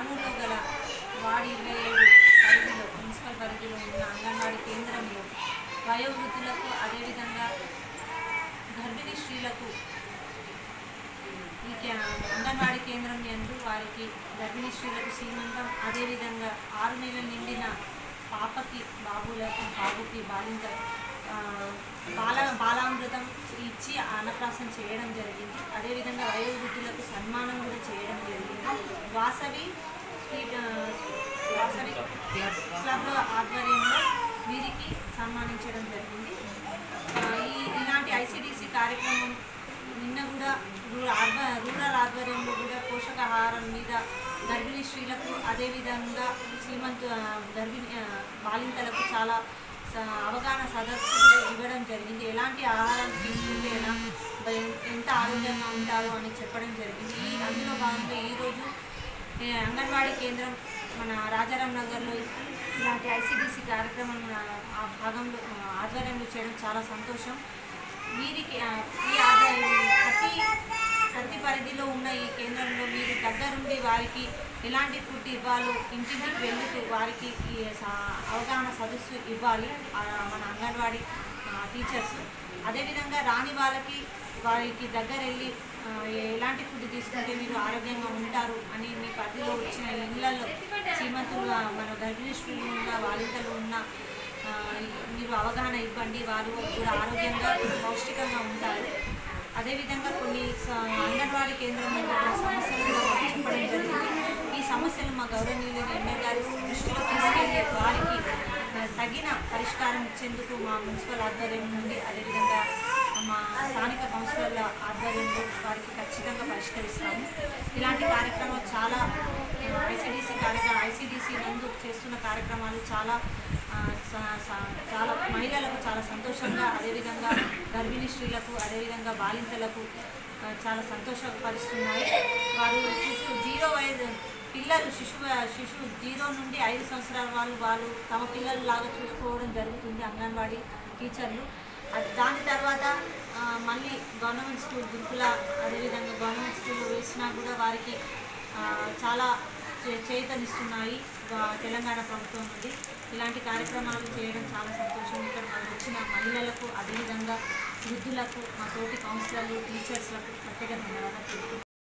కానూరులో గల వార్డు ఇరవై ఏడు పరిధిలో మున్సిపల్ పరిధిలో ఉన్న అంగన్వాడీ కేంద్రంలో వయోవృద్ధులకు అదేవిధంగా గర్భిణీ స్త్రీలకు ఈ కే- అంగన్వాడీ కేంద్రం యందు వారికి గర్భిణీ స్త్రీలకు సీమంతం అదేవిధంగా ఆరు నెలలు నిండిన పాపకి బాబులకు బాబుకి బాలింత ఆ, బాల బాలామృతం ఇచ్చి అన్నప్రాసం చేయడం జరిగింది అదేవిధంగా వయోవృద్ధులకు సన్మానం కూడా చేయడం జరిగింది వాసవి స్వీట్ ఆ, వాసవి క్లబ్ ఆధ్వర్యంలో వీరికి సన్మానించడం జరిగింది ఆ, ఈ ఇలాంటి ఐసిడిసి కార్యక్రమం నిన్న కూడా రూరల్ అర్బన్ రూరల్ ఆధ్వర్యంలో కూడా పోషకాహారం మీద గర్భిణీ స్త్రీలకు అదేవిధంగా శ్రీమంతు ఆ, గర్భిణీ ఆ, బాలింతలకు చాలా స- అవగాహన సదస్సు కూడా ఇవ్వడం జరిగింది ఎలాంటి ఆహారం తీసుకుంటే ఎలా బ- ఎంత ఆరోగ్యంగా ఉంటారు అని చెప్పడం జరిగింది ఈ అందులో భాగంగా ఈరోజు ఏ, అంగన్వాడీ కేంద్రం మన రాజారాం నగర్లో ఇలాంటి ఐసిడిసి కార్యక్రమం ఆ, ఆ భాగంలో ఆ, ఆధ్వర్యంలో చేయడం చాలా సంతోషం వీరికి ఆ, ఈ ఆదాయ ప్రతి ప్రతి పరిధిలో ఉన్న ఈ కేంద్రంలో మీరు దగ్గరుండి వారికి ఎలాంటి ఫుడ్ ఇవ్వాలో ఇంటింటికి వెళ్తూ వారికి ఈ స- అవగాహన సదస్సు ఇవ్వాలి ఆ, మన అంగన్వాడీ ఆ, టీచర్స్ అదేవిధంగా రాని వాళ్ళకి వారికి దగ్గర వెళ్ళి ఆ, ఎలాంటి ఫుడ్ తీసుకుంటే మీరు ఆరోగ్యంగా ఉంటారు అని మీ పరిధిలో వచ్చిన ఇళ్లలో శ్రీమంతులు ఆ, మన గర్భిణీ స్త్రీలు ఉన్న బాలింతలు ఉన్న ఆ, మీరు అవగాహన ఇవ్వండి వారు కూడా ఆరోగ్యంగా పౌష్టికంగా ఉంటారు అదేవిధంగా కొన్ని స- అంగన్వాడీ కేంద్రంలో ఉన్న సమస్యలు కూడా మాకు చెప్పడం జరిగింది ఈ సమస్యలు మా గౌరవనీయులు ఎమ్మెల్యే గారి దృష్టిలో తీసుకెళ్ళి వారికి ఆ, తగిన పరిష్కారం ఇచ్చేందుకు మా మున్సిపల్ ఆధ్వర్యం నుండి అదేవిధంగా మా స్థానిక కౌన్సిలర్ల ఆధ్వర్యంలో వారికి ఖచ్చితంగా పరిష్కరిస్తాము ఇలాంటి కార్యక్రమాలు చాలా ఐసిడిసి కార్యక్రమం ఐసిడిసి నందు చేస్తున్న కార్యక్రమాలు చాలా ఆ, స- స- చాలా మహిళలకు చాలా సంతోషంగా అదేవిధంగా గర్భిణీ స్త్రీలకు అదేవిధంగా బాలింతలకు ఆ, చాలా సంతోషపరుస్తున్నాయి వారు శిశు జీరో వయసు పిల్లలు శిశువు శిశువు జీరో నుండి ఐదు సంవత్సరాల వాళ్ళు వాళ్ళు తమ పిల్లలు లాగా చూసుకోవడం జరుగుతుంది అంగన్వాడీ టీచర్లు అది దాని తర్వాత ఆ, మళ్ళీ గవర్నమెంట్ స్కూల్ గురుకుల అదేవిధంగా గవర్నమెంట్ స్కూల్లో వేసినా కూడా వారికి ఆ, చాలా చే- చేతనిస్తున్నాయి గా- తెలంగాణ ప్రభుత్వం నుండి ఇలాంటి కార్యక్రమాలు చేయడం చాలా సంతోషం ఇక్కడ మనకు వచ్చిన మహిళలకు అదేవిధంగా వృద్ధులకు మా తోటి కౌన్సిలర్లు టీచర్స్లకు ప్రత్యేక ధన్యవాదాలు తెలుపుతున్నాను